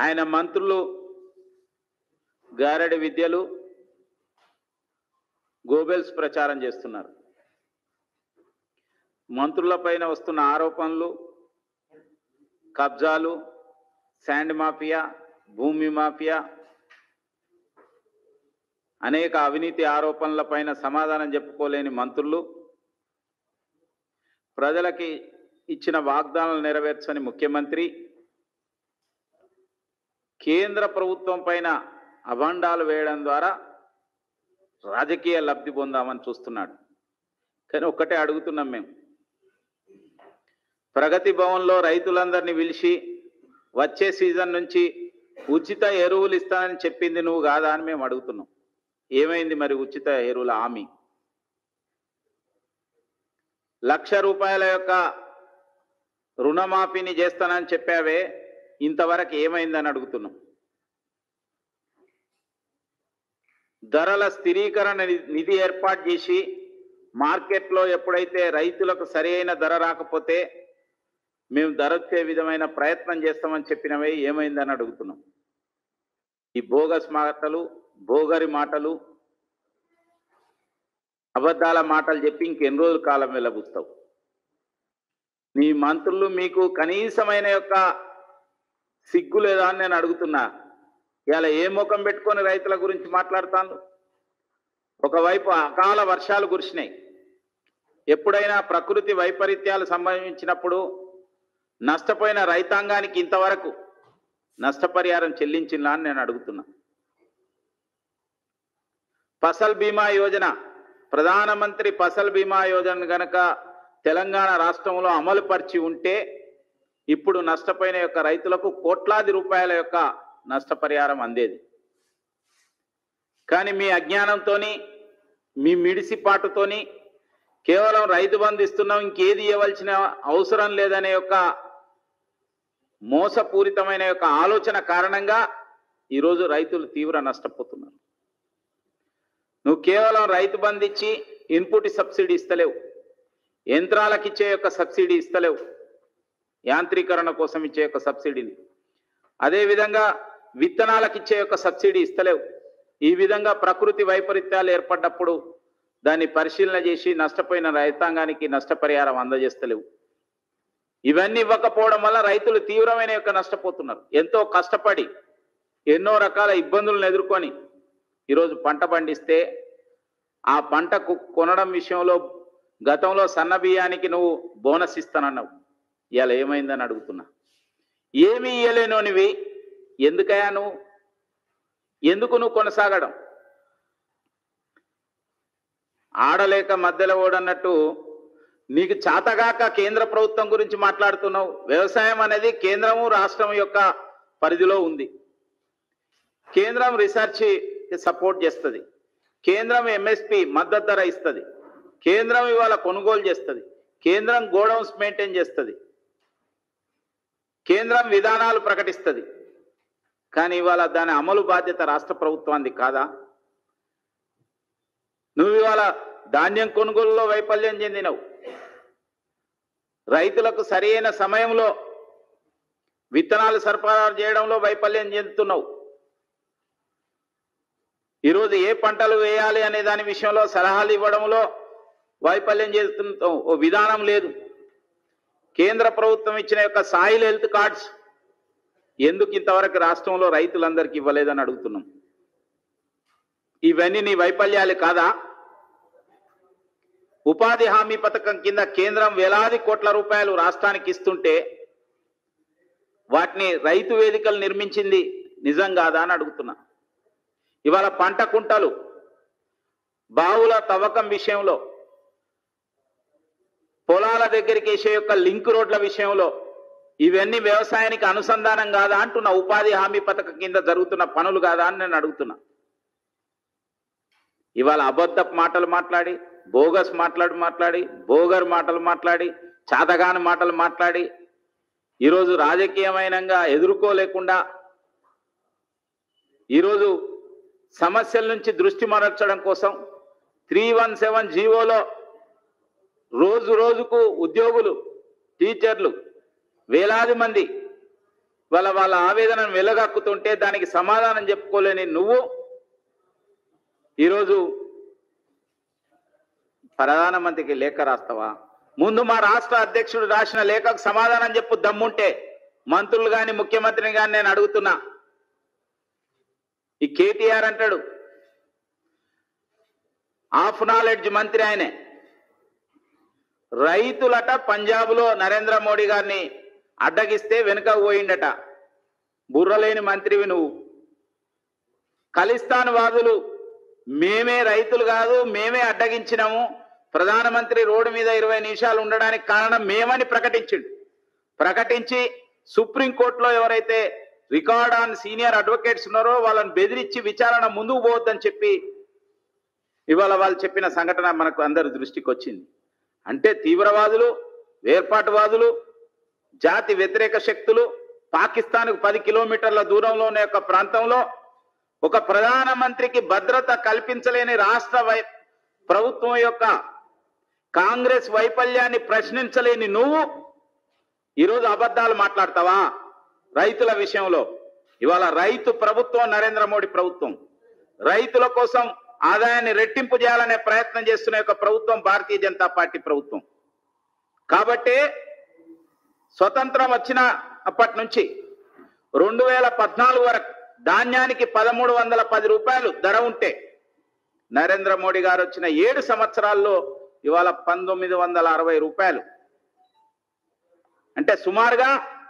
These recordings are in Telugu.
ఆయన మంత్రులు గారడి విద్యలు గోబెల్స్ ప్రచారం చేస్తున్నారు మంత్రులపైన వస్తున్న ఆరోపణలు కబ్జాలు శాండ్ మాఫియా భూమి మాఫియా అనేక అవినీతి ఆరోపణలపైన సమాధానం చెప్పుకోలేని మంత్రులు ప్రజలకి ఇచ్చిన వాగ్దానాలు నెరవేర్చని ముఖ్యమంత్రి కేంద్ర ప్రభుత్వం పైన అభండాలు వేయడం ద్వారా రాజకీయ లబ్ధి పొందామని చూస్తున్నాడు కానీ ఒక్కటే అడుగుతున్నాం మేము ప్రగతి భవన్లో రైతులందరినీ పిలిచి వచ్చే సీజన్ నుంచి ఉచిత ఎరువులు ఇస్తానని చెప్పింది నువ్వు కాదా అని మేము అడుగుతున్నాం ఏమైంది మరి ఉచిత ఎరువుల హామీ లక్ష రూపాయల యొక్క రుణమాఫీని చేస్తానని చెప్పావే ఇంతవరకు ఏమైందని అడుగుతున్నాం ధరల స్థిరీకరణ ని- నిధి ఏర్పాటు చేసి మార్కెట్లో ఎప్పుడైతే రైతులకు సరైన ధర రాకపోతే మేము ధర వచ్చే విధమైన ప్రయత్నం చేస్తామని చెప్పినవే ఏమైందని అడుగుతున్నాం ఈ బోగస్ మాటలు బోగరి మాటలు అబద్ధాల మాటలు చెప్పి ఇంకెన్ని రోజుల కాలం వెళ్ళబుస్తావు నీ మంత్రులు మీకు కనీసమైన యొక్క సిగ్గు లేదా అని నేను అడుగుతున్నా ఇలా ఏ ముఖం పెట్టుకొని రైతుల గురించి మాట్లాడుతాను ఒకవైపు అకాల వర్షాలు కురిసినాయి ఎప్పుడైనా ప్రకృతి వైపరీత్యాలు సంభవించినప్పుడు నష్టపోయిన రైతాంగానికి ఇంతవరకు నష్టపరిహారం చెల్లించిందా అని నేను అడుగుతున్నా ఫసల్ బీమా యోజన ప్రధానమంత్రి ఫసల్ బీమా యోజన గనక తెలంగాణ రాష్ట్రంలో అమలు పరిచి ఉంటే ఇప్పుడు నష్టపోయిన యొక్క రైతులకు కోట్లాది రూపాయల యొక్క నష్టపరిహారం అందేది కానీ మీ అజ్ఞానంతోని మీ మిడిసిపాటుతోని కేవలం రైతు బంధు ఇస్తున్నాం ఇంకేది ఇవ్వాల్సిన అవసరం లేదనే యొక్క మోసపూరితమైన యొక్క ఆలోచన కారణంగా ఈరోజు రైతులు తీవ్ర నష్టపోతున్నారు నువ్వు కేవలం రైతు బంధు ఇచ్చి ఇన్పుట్ సబ్సిడీ ఇస్తలేవు యంత్రాలకు ఇచ్చే యొక్క సబ్సిడీ ఇస్తలేవు యాంత్రీకరణ కోసం ఇచ్చే యొక్క సబ్సిడీని అదేవిధంగా విత్తనాలకు ఇచ్చే యొక్క సబ్సిడీ ఇస్తలేవు ఈ విధంగా ప్రకృతి వైపరీత్యాలు ఏర్పడ్డప్పుడు దాన్ని పరిశీలన చేసి నష్టపోయిన రైతాంగానికి నష్టపరిహారం అందజేస్తలేవు ఇవన్నీ ఇవ్వకపోవడం వల్ల రైతులు తీవ్రమైన యొక్క నష్టపోతున్నారు ఎంతో కష్టపడి ఎన్నో రకాల ఇబ్బందులను ఎదుర్కొని ఈరోజు పంట పండిస్తే ఆ పంటకు కొనడం విషయంలో గతంలో సన్న బియ్యానికి నువ్వు బోనస్ ఇస్తానన్నావు ఇవాళ ఏమైందని అడుగుతున్నా ఏమి ఇయ్యలేనోనివి ఎందుకయ్యా నువ్వు ఎందుకు నువ్వు కొనసాగడం ఆడలేక మధ్యలో ఓడన్నట్టు నీకు చాతగాక కేంద్ర ప్రభుత్వం గురించి మాట్లాడుతున్నావు వ్యవసాయం అనేది కేంద్రము రాష్ట్రం యొక్క పరిధిలో ఉంది కేంద్రం రీసెర్చ్ సపోర్ట్ చేస్తుంది కేంద్రం ఎంఎస్పి మద్దతు ధర ఇస్తుంది కేంద్రం ఇవాళ కొనుగోలు చేస్తుంది కేంద్రం గోడౌన్స్ మెయింటైన్ చేస్తుంది కేంద్రం విధానాలు ప్రకటిస్తుంది కానీ ఇవాళ దాని అమలు బాధ్యత రాష్ట్ర ప్రభుత్వానికి కాదా నువ్వు ఇవాళ ధాన్యం కొనుగోలులో వైఫల్యం చెందినవు రైతులకు సరైన సమయంలో విత్తనాలు సరఫరా చేయడంలో వైఫల్యం చెందుతున్నావు ఈరోజు ఏ పంటలు వేయాలి అనే దాని విషయంలో సలహాలు ఇవ్వడంలో వైఫల్యం చేస్తున్నావు ఓ విధానం లేదు కేంద్ర ప్రభుత్వం ఇచ్చిన యొక్క సాయిల్ హెల్త్ కార్డ్స్ ఎందుకు ఇంతవరకు రాష్ట్రంలో రైతులందరికీ ఇవ్వలేదని అడుగుతున్నాం ఇవన్నీ నీ వైఫల్యాలు కాదా ఉపాధి హామీ పథకం కింద కేంద్రం వేలాది కోట్ల రూపాయలు రాష్ట్రానికి ఇస్తుంటే వాటిని రైతు వేదికలు నిర్మించింది నిజం కాదా అని అడుగుతున్నా ఇవాళ పంట కుంటలు బావుల తవ్వకం విషయంలో పొలాల దగ్గరికి వేసే యొక్క లింక్ రోడ్ల విషయంలో ఇవన్నీ వ్యవసాయానికి అనుసంధానం కాదా అంటున్నా ఉపాధి హామీ పథకం కింద జరుగుతున్న పనులు కాదా అని నేను అడుగుతున్నా ఇవాళ అబద్ధపు మాటలు మాట్లాడి బోగస్ మాట్లాడి మాట్లాడి బోగర్ మాటలు మాట్లాడి చాతగాని మాటలు మాట్లాడి ఈరోజు రాజకీయమైనంగా ఎదుర్కోలేకుండా ఈరోజు సమస్యల నుంచి దృష్టి మరల్చడం కోసం త్రీ వన్ సెవెన్ జీవోలో రోజు రోజుకు ఉద్యోగులు టీచర్లు వేలాది మంది వాళ్ళ వాళ్ళ ఆవేదనను వెలగక్కుతుంటే దానికి సమాధానం చెప్పుకోలేని నువ్వు ఈరోజు ప్రధానమంత్రికి లేఖ రాస్తావా ముందు మా రాష్ట్ర అధ్యక్షుడు రాసిన లేఖకు సమాధానం చెప్పు దమ్ముంటే మంత్రులు గాని ముఖ్యమంత్రిని గాని నేను అడుగుతున్నా ఈ కేటీఆర్ అంటాడు ఆఫ్ నాలెడ్జ్ మంత్రి ఆయనే రైతులట పంజాబ్లో నరేంద్ర మోడీ గారిని అడ్డగిస్తే వెనుక పోయిండట బుర్రలేని మంత్రివి నువ్వు ఖలిస్తాన్ వాదులు మేమే రైతులు కాదు మేమే అడ్డగించినాము ప్రధానమంత్రి రోడ్డు మీద ఇరవై నిమిషాలు ఉండడానికి కారణం మేమని ప్రకటించిండు ప్రకటించి సుప్రీంకోర్టులో ఎవరైతే రికార్డ్ ఆన్ సీనియర్ అడ్వకేట్స్ ఉన్నారో వాళ్ళని బెదిరించి విచారణ ముందుకు పోవద్దని చెప్పి ఇవాళ వాళ్ళు చెప్పిన సంఘటన మనకు అందరి దృష్టికి వచ్చింది అంటే తీవ్రవాదులు వేర్పాటువాదులు జాతి వ్యతిరేక శక్తులు పాకిస్తాన్కు పది కిలోమీటర్ల దూరంలో ఉన్న యొక్క ప్రాంతంలో ఒక ప్రధానమంత్రికి భద్రత కల్పించలేని రాష్ట్ర వై ప్రభుత్వం యొక్క కాంగ్రెస్ వైఫల్యాన్ని ప్రశ్నించలేని నువ్వు ఈరోజు అబద్ధాలు మాట్లాడతావా రైతుల విషయంలో ఇవాళ రైతు ప్రభుత్వం నరేంద్ర మోడీ ప్రభుత్వం రైతుల కోసం ఆదాయాన్ని రెట్టింపు చేయాలనే ప్రయత్నం చేస్తున్న యొక్క ప్రభుత్వం భారతీయ జనతా పార్టీ ప్రభుత్వం కాబట్టి స్వతంత్రం వచ్చిన అప్పటి నుంచి రెండు వేల పద్నాలుగు వరకు ధాన్యానికి పదమూడు వందల పది రూపాయలు ధర ఉంటే నరేంద్ర మోడీ గారు వచ్చిన ఏడు సంవత్సరాల్లో ఇవాళ పంతొమ్మిది వందల అరవై రూపాయలు అంటే సుమారుగా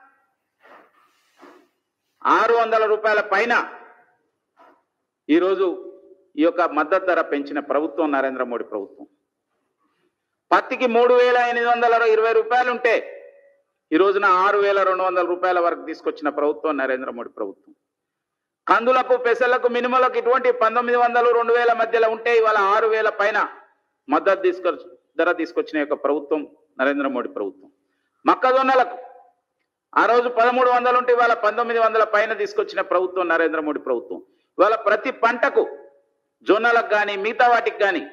ఆరు వందల రూపాయల పైన ఈరోజు ఈ యొక్క మద్దతు ధర పెంచిన ప్రభుత్వం నరేంద్ర మోడీ ప్రభుత్వం పత్తికి మూడు వేల ఎనిమిది వందల ఇరవై రూపాయలు ఉంటే ఈ రోజున ఆరు వేల రెండు వందల రూపాయల వరకు తీసుకొచ్చిన ప్రభుత్వం నరేంద్ర మోడీ ప్రభుత్వం కందులకు పెసలకు మినుములకు ఇటువంటి పంతొమ్మిది వందలు రెండు వేల మధ్యలో ఉంటే ఇవాళ ఆరు వేల పైన మద్దతు తీసుకొచ్చి ధర తీసుకొచ్చిన యొక్క ప్రభుత్వం నరేంద్ర మోడీ ప్రభుత్వం మొక్కజొన్నలకు ఆ రోజు పదమూడు వందలు ఉంటే ఇవాళ పంతొమ్మిది వందల పైన తీసుకొచ్చిన ప్రభుత్వం నరేంద్ర మోడీ ప్రభుత్వం ఇవాళ ప్రతి పంటకు జొన్నలకు కానీ మిగతా వాటికి కానీ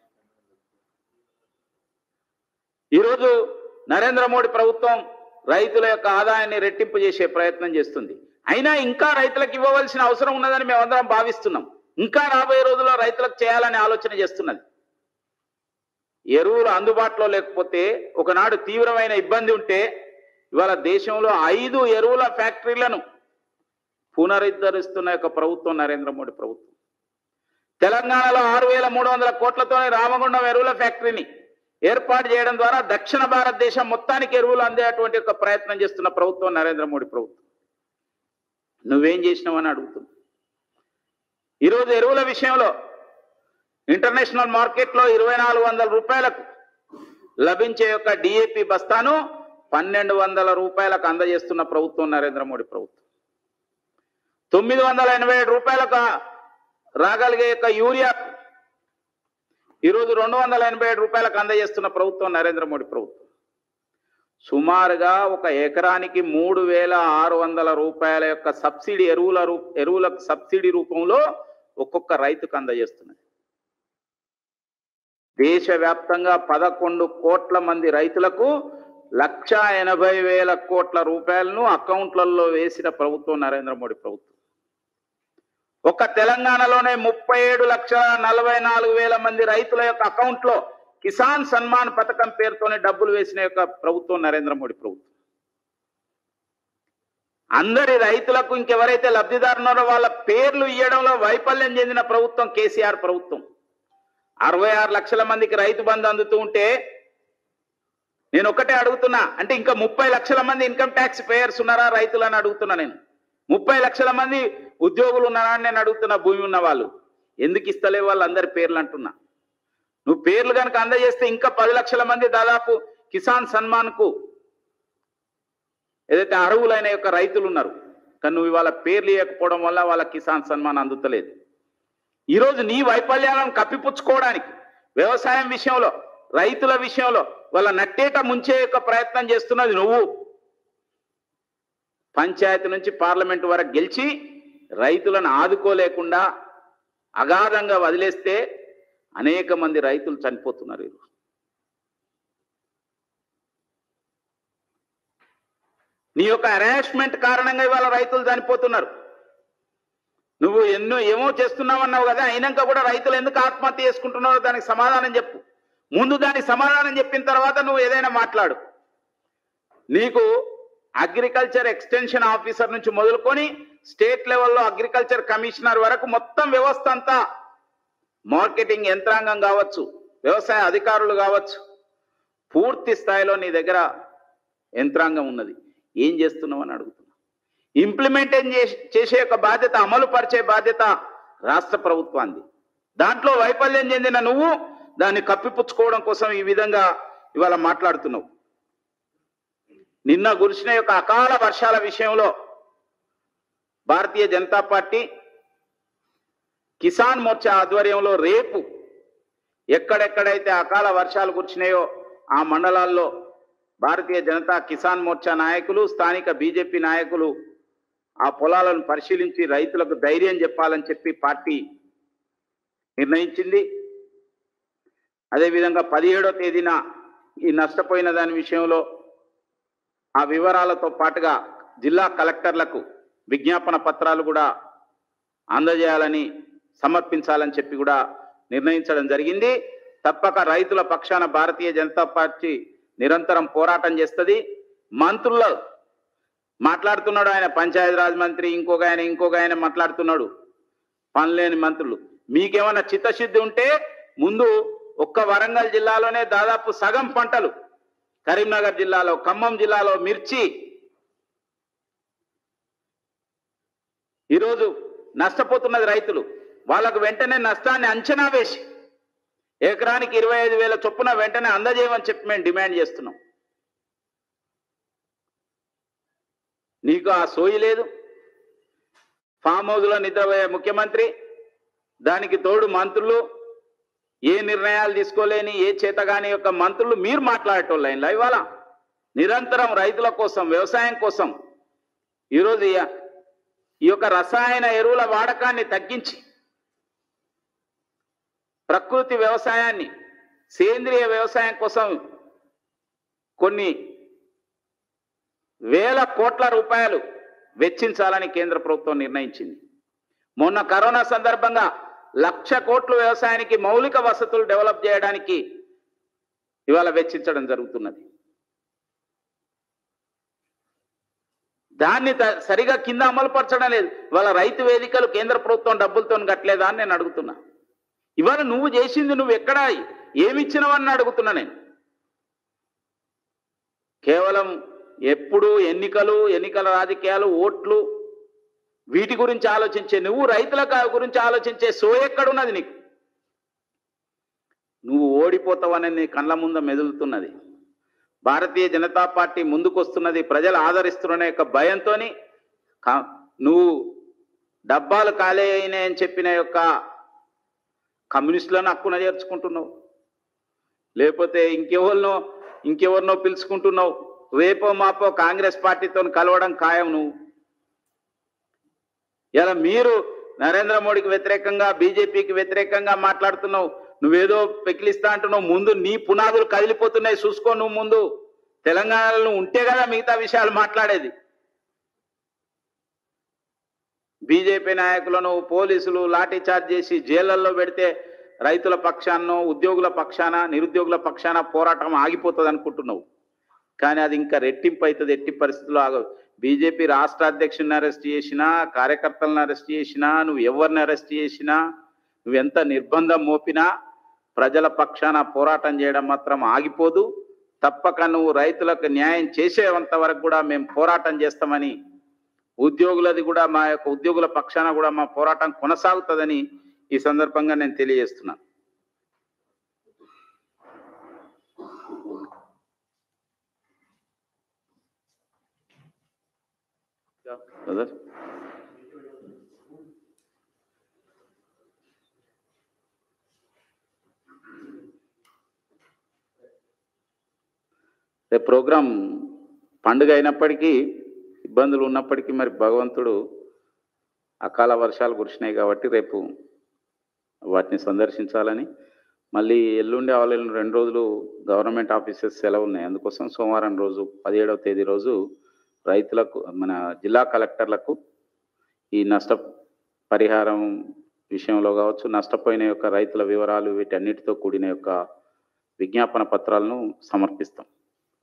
ఈరోజు నరేంద్ర మోడీ ప్రభుత్వం రైతుల యొక్క ఆదాయాన్ని రెట్టింపు చేసే ప్రయత్నం చేస్తుంది అయినా ఇంకా రైతులకు ఇవ్వవలసిన అవసరం ఉన్నదని మేమందరం భావిస్తున్నాం ఇంకా రాబోయే రోజుల్లో రైతులకు చేయాలనే ఆలోచన చేస్తున్నది ఎరువులు అందుబాటులో లేకపోతే ఒకనాడు తీవ్రమైన ఇబ్బంది ఉంటే ఇవాళ దేశంలో ఐదు ఎరువుల ఫ్యాక్టరీలను పునరుద్ధరిస్తున్న యొక్క ప్రభుత్వం నరేంద్ర మోడీ ప్రభుత్వం తెలంగాణలో ఆరు వేల మూడు వందల కోట్లతోనే రామగుండం ఎరువుల ఫ్యాక్టరీని ఏర్పాటు చేయడం ద్వారా దక్షిణ భారతదేశం మొత్తానికి ఎరువులు అందేటువంటి ఒక ప్రయత్నం చేస్తున్న ప్రభుత్వం నరేంద్ర మోడీ ప్రభుత్వం నువ్వేం చేసినావని అడుగుతున్నా ఈరోజు ఎరువుల విషయంలో ఇంటర్నేషనల్ మార్కెట్లో ఇరవై నాలుగు వందల రూపాయలకు లభించే యొక్క డిఏపి బస్తాను పన్నెండు వందల రూపాయలకు అందజేస్తున్న ప్రభుత్వం నరేంద్ర మోడీ ప్రభుత్వం తొమ్మిది వందల ఎనభై ఏడు రూపాయలకు రాగలిగే యొక్క యూరియా ఈరోజు రెండు వందల ఎనభై ఏడు రూపాయలకు అందజేస్తున్న ప్రభుత్వం నరేంద్ర మోడీ ప్రభుత్వం సుమారుగా ఒక ఎకరానికి మూడు వేల ఆరు వందల రూపాయల యొక్క సబ్సిడీ ఎరువుల రూ ఎరువుల సబ్సిడీ రూపంలో ఒక్కొక్క రైతుకు అందజేస్తున్నది దేశవ్యాప్తంగా పదకొండు కోట్ల మంది రైతులకు లక్ష ఎనభై వేల కోట్ల రూపాయలను అకౌంట్లలో వేసిన ప్రభుత్వం నరేంద్ర మోడీ ప్రభుత్వం ఒక తెలంగాణలోనే ముప్పై ఏడు లక్షల నలభై నాలుగు వేల మంది రైతుల యొక్క అకౌంట్లో కిసాన్ సన్మాన్ పథకం పేరుతోనే డబ్బులు వేసిన యొక్క ప్రభుత్వం నరేంద్ర మోడీ ప్రభుత్వం అందరి రైతులకు ఇంకెవరైతే లబ్ధిదారున్నారో వాళ్ళ పేర్లు ఇవ్వడంలో వైఫల్యం చెందిన ప్రభుత్వం కేసీఆర్ ప్రభుత్వం అరవై ఆరు లక్షల మందికి రైతు బంధు అందుతూ ఉంటే నేను ఒకటే అడుగుతున్నా అంటే ఇంకా ముప్పై లక్షల మంది ఇన్కమ్ ట్యాక్స్ పేయర్స్ ఉన్నారా రైతులని అడుగుతున్నా నేను ముప్పై లక్షల మంది ఉద్యోగులు ఉన్నారా అని నేను అడుగుతున్నా భూమి ఉన్న వాళ్ళు ఎందుకు ఇస్తలేవు వాళ్ళందరి పేర్లు అంటున్నా నువ్వు పేర్లు కనుక అందజేస్తే ఇంకా పది లక్షల మంది దాదాపు కిసాన్ సన్మాన్ కు ఏదైతే అర్హులైన యొక్క రైతులు ఉన్నారు కానీ నువ్వు ఇవాళ పేర్లు ఇవ్వకపోవడం వల్ల వాళ్ళ కిసాన్ సన్మాన్ అందుతలేదు ఈరోజు నీ వైఫల్యాలను కప్పిపుచ్చుకోవడానికి వ్యవసాయం విషయంలో రైతుల విషయంలో వాళ్ళ నట్టేట ముంచే యొక్క ప్రయత్నం చేస్తున్నది నువ్వు పంచాయతీ నుంచి పార్లమెంట్ వరకు గెలిచి రైతులను ఆదుకోలేకుండా అగాధంగా వదిలేస్తే అనేక మంది రైతులు చనిపోతున్నారు ఈరోజు నీ యొక్క హరాస్మెంట్ కారణంగా ఇవాళ రైతులు చనిపోతున్నారు నువ్వు ఎన్నో ఏమో చేస్తున్నావన్నావు కదా అయినాక కూడా రైతులు ఎందుకు ఆత్మహత్య చేసుకుంటున్నారో దానికి సమాధానం చెప్పు ముందు దానికి సమాధానం చెప్పిన తర్వాత నువ్వు ఏదైనా మాట్లాడు నీకు అగ్రికల్చర్ ఎక్స్టెన్షన్ ఆఫీసర్ నుంచి మొదలుకొని స్టేట్ లెవెల్లో అగ్రికల్చర్ కమిషనర్ వరకు మొత్తం వ్యవస్థ అంతా మార్కెటింగ్ యంత్రాంగం కావచ్చు వ్యవసాయ అధికారులు కావచ్చు పూర్తి స్థాయిలో నీ దగ్గర యంత్రాంగం ఉన్నది ఏం చేస్తున్నావు అని అడుగుతున్నా ఇంప్లిమెంట్ చేసే యొక్క బాధ్యత అమలు పరిచే బాధ్యత రాష్ట్ర ప్రభుత్వాన్ని దాంట్లో వైఫల్యం చెందిన నువ్వు దాన్ని కప్పిపుచ్చుకోవడం కోసం ఈ విధంగా ఇవాళ మాట్లాడుతున్నావు నిన్న కురిసిన యొక్క అకాల వర్షాల విషయంలో భారతీయ జనతా పార్టీ కిసాన్ మోర్చా ఆధ్వర్యంలో రేపు ఎక్కడెక్కడైతే అకాల వర్షాలు కురిచినాయో ఆ మండలాల్లో భారతీయ జనతా కిసాన్ మోర్చా నాయకులు స్థానిక బీజేపీ నాయకులు ఆ పొలాలను పరిశీలించి రైతులకు ధైర్యం చెప్పాలని చెప్పి పార్టీ నిర్ణయించింది అదేవిధంగా పదిహేడో తేదీన ఈ నష్టపోయిన దాని విషయంలో ఆ వివరాలతో పాటుగా జిల్లా కలెక్టర్లకు విజ్ఞాపన పత్రాలు కూడా అందజేయాలని సమర్పించాలని చెప్పి కూడా నిర్ణయించడం జరిగింది తప్పక రైతుల పక్షాన భారతీయ జనతా పార్టీ నిరంతరం పోరాటం చేస్తుంది మంత్రుల మాట్లాడుతున్నాడు ఆయన పంచాయతీరాజ్ మంత్రి ఇంకొక ఆయన ఇంకొక ఆయన మాట్లాడుతున్నాడు పనిలేని మంత్రులు మీకేమైనా చిత్తశుద్ధి ఉంటే ముందు ఒక్క వరంగల్ జిల్లాలోనే దాదాపు సగం పంటలు కరీంనగర్ జిల్లాలో ఖమ్మం జిల్లాలో మిర్చి ఈరోజు నష్టపోతున్నది రైతులు వాళ్ళకు వెంటనే నష్టాన్ని అంచనా వేసి ఎకరానికి ఇరవై ఐదు వేల చొప్పున వెంటనే అందజేయమని చెప్పి మేము డిమాండ్ చేస్తున్నాం నీకు ఆ సోయి లేదు ఫామ్ హౌస్లో నిద్రపోయే ముఖ్యమంత్రి దానికి తోడు మంత్రులు ఏ నిర్ణయాలు తీసుకోలేని ఏ చేతగాని యొక్క మంత్రులు మీరు మాట్లాడేటోళ్ళు లైన్లో ఇవాళ నిరంతరం రైతుల కోసం వ్యవసాయం కోసం ఈరోజు ఈ- ఈ యొక్క రసాయన ఎరువుల వాడకాన్ని తగ్గించి ప్రకృతి వ్యవసాయాన్ని సేంద్రియ వ్యవసాయం కోసం కొన్ని వేల కోట్ల రూపాయలు వెచ్చించాలని కేంద్ర ప్రభుత్వం నిర్ణయించింది మొన్న కరోనా సందర్భంగా లక్ష కోట్లు వ్యవసాయానికి మౌలిక వసతులు డెవలప్ చేయడానికి ఇవాళ వెచ్చించడం జరుగుతున్నది దాన్ని త- సరిగా కింద అమలుపరచడం లేదు ఇవాళ రైతు వేదికలు కేంద్ర ప్రభుత్వం డబ్బులతో కట్టలేదా అని నేను అడుగుతున్నా ఇవాళ నువ్వు చేసింది నువ్వు ఎక్కడ ఏమిచ్చినవని అడుగుతున్నా నేను కేవలం ఎప్పుడు ఎన్నికలు ఎన్నికల రాజకీయాలు ఓట్లు వీటి గురించి ఆలోచించే నువ్వు రైతుల కా- గురించి ఆలోచించే సో ఎక్కడున్నది నీకు నువ్వు ఓడిపోతావని నీ కళ్ళ ముంద మెదులుతున్నది భారతీయ జనతా పార్టీ ముందుకొస్తున్నది ప్రజలు ఆదరిస్తున్న యొక్క భయంతో నువ్వు డబ్బాలు ఖాళీ అయినాయని చెప్పిన యొక్క కమ్యూనిస్టులను హక్కున చేర్చుకుంటున్నావు లేకపోతే ఇంకెవరినో ఇంకెవరినో పిలుచుకుంటున్నావు రేపో మాపో కాంగ్రెస్ పార్టీతో కలవడం ఖాయం నువ్వు ఇలా మీరు నరేంద్ర మోడీకి వ్యతిరేకంగా బీజేపీకి వ్యతిరేకంగా మాట్లాడుతున్నావు నువ్వేదో పెకిలిస్తా అంటున్నావు ముందు నీ పునాదులు కదిలిపోతున్నాయి చూసుకో నువ్వు ముందు తెలంగాణలో నువ్వు ఉంటే కదా మిగతా విషయాలు మాట్లాడేది బీజేపీ నాయకులను పోలీసులు లాఠీ చార్జ్ చేసి జైళ్లలో పెడితే రైతుల పక్షాన్నో ఉద్యోగుల పక్షాన నిరుద్యోగుల పక్షాన పోరాటం ఆగిపోతుంది అనుకుంటున్నావు కానీ అది ఇంకా రెట్టింపు అవుతుంది ఎట్టి పరిస్థితుల్లో ఆగదు బీజేపీ రాష్ట్ర అధ్యక్షుడిని అరెస్ట్ చేసినా కార్యకర్తలను అరెస్ట్ చేసినా నువ్వు ఎవరిని అరెస్ట్ చేసినా నువ్వెంత నిర్బంధం మోపినా ప్రజల పక్షాన పోరాటం చేయడం మాత్రం ఆగిపోదు తప్పక నువ్వు రైతులకు న్యాయం చేసేంత వరకు కూడా మేము పోరాటం చేస్తామని ఉద్యోగులది కూడా మా యొక్క ఉద్యోగుల పక్షాన కూడా మా పోరాటం కొనసాగుతుందని ఈ సందర్భంగా నేను తెలియజేస్తున్నాను బ్రదర్ రేపు ప్రోగ్రాం పండుగ అయినప్పటికీ ఇబ్బందులు ఉన్నప్పటికీ మరి భగవంతుడు అకాల వర్షాలు కురిసినాయి కాబట్టి రేపు వాటిని సందర్శించాలని మళ్ళీ ఎల్లుండి ఆవులెల్లుండి రెండు రోజులు గవర్నమెంట్ ఆఫీసెస్ సెలవు ఉన్నాయి అందుకోసం సోమవారం రోజు పదిహేడవ తేదీ రోజు రైతులకు మన జిల్లా కలెక్టర్లకు ఈ నష్ట పరిహారం విషయంలో కావచ్చు నష్టపోయిన యొక్క రైతుల వివరాలు వీటన్నిటితో కూడిన యొక్క విజ్ఞాపన పత్రాలను సమర్పిస్తాం